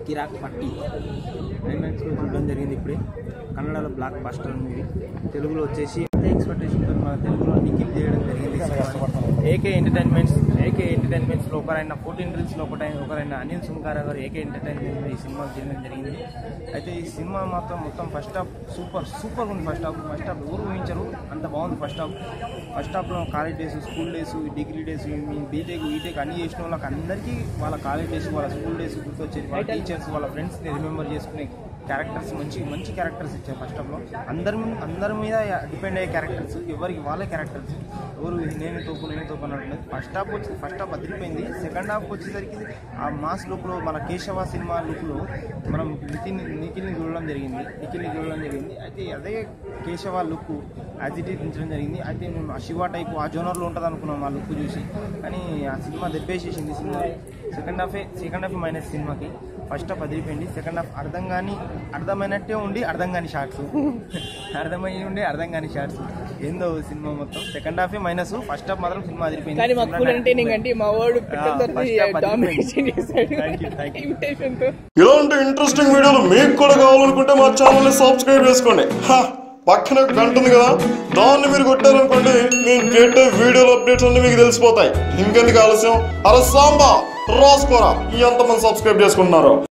కిరాక్ పట్టి క్లైమాక్స్లో చూడడం జరిగింది ఇప్పుడే కన్నడలో బ్లాక్ బస్టర్ మూవీ తెలుగులో వచ్చేసి ఎక్స్పెక్టేషన్తో మన తెలుగులో నిఖిల్ చేయడం జరిగింది ఏకే ఎంటర్టైన్మెంట్స్ ఏకే ఎంటర్టైన్మెంట్స్లో ఒకరైన ఫోర్టీన్ రీల్స్లో ఒకటైన ఒకరైన అనిల్ సుంకారా గారు ఏకే ఎంటర్టైన్మెంట్ ఈ సినిమా చేయడం జరిగింది అయితే ఈ సినిమా మాత్రం మొత్తం ఫస్ట్ హాఫ్ సూపర్ సూపర్ ఉంది ఫస్ట్ హాఫ్ ఫస్ట్ హాఫ్ ఎవరు ఊహించరు అంత బాగుంది ఫస్ట్ హాఫ్ ఫస్ట్ హాఫ్లో college days school days degree days మీ బీటెక్ ఈటెక్ అన్ని చేసిన వాళ్ళకి అందరికీ వాళ్ళ కాలేజ్ డేస్ వాళ్ళ స్కూల్ డేస్ గుర్తొచ్చేది వాళ్ళ టీచర్స్ వాళ్ళ ఫ్రెండ్స్ని రిమెంబర్ చేసుకునే క్యారెక్టర్స్ మంచి మంచి క్యారెక్టర్స్ ఇచ్చారు ఫస్ట్ హాఫ్లో అందరి మీద అందరి మీద డిపెండ్ అయ్యే క్యారెక్టర్స్ ఎవరికి వాళ్ళే క్యారెక్టర్స్ ఎవరు నేను తోపు నేను తోపు అన్నట్టు ఫస్ట్ హాఫ్ వచ్చి ఫస్ట్ హాఫ్ అదిరిపోయింది సెకండ్ హాఫ్ వచ్చేసరికి ఆ మాస్ లుక్లో మన కేశవ సినిమా లుక్లో మనం నితిన్ నిఖిల్ని చూడడం జరిగింది నిఖిల్ని చూడడం జరిగింది అయితే అదే Keshava look as it is ఉంచడం జరిగింది అయితే మేము ఆ శివ టైపు ఆ జోనర్లో ఉంటుంది అనుకున్నాం ఆ లుక్ చూసి కానీ ఆ సినిమా దెబ్బేసేసింది సినిమా సెకండ్ హాఫే సెకండ్ హాఫ్ మైనస్ సినిమాకి ఫస్ట్ హాఫ్ అదిరిపోయింది సెకండ్ హాఫ్ అర్థం కాని అర్థమైనట్టే ఉండి అర్థం కాని షార్ట్స్ అర్థమై ఉండి అర్థం కాని షార్ట్స్ ఏందో సినిమా మొత్తం సెకండ్ హాఫే మైనస్ ఫస్ట్ హాఫ్ మాత్రం సినిమా అదిరిపోయింది కానీ మా కూల్ ఎంటర్టైనింగ్ అంటే మా వాడు first half డామినేషన్ చేశాడు Thank you, thank you. Imitation తో ఇలాంటి ఇంట్రెస్టింగ్ వీడియోలు మీకు కూడా కావాలనుకుంటే మా ఛానల్ ని సబ్స్క్రైబ్ చేసుకోండి హా, పక్కన ఒక గంట ఉంది కదా దాన్ని మీరు కొట్టారనుకోండి నేను పెట్టే వీడియోల అప్డేట్స్ అన్ని మీకు తెలిసిపోతాయి ఇంకెందుకు ఆలస్యం అరే సాంబా రాసుకోరా ఎంతమంది సబ్స్క్రైబ్ చేసుకుంటున్నారో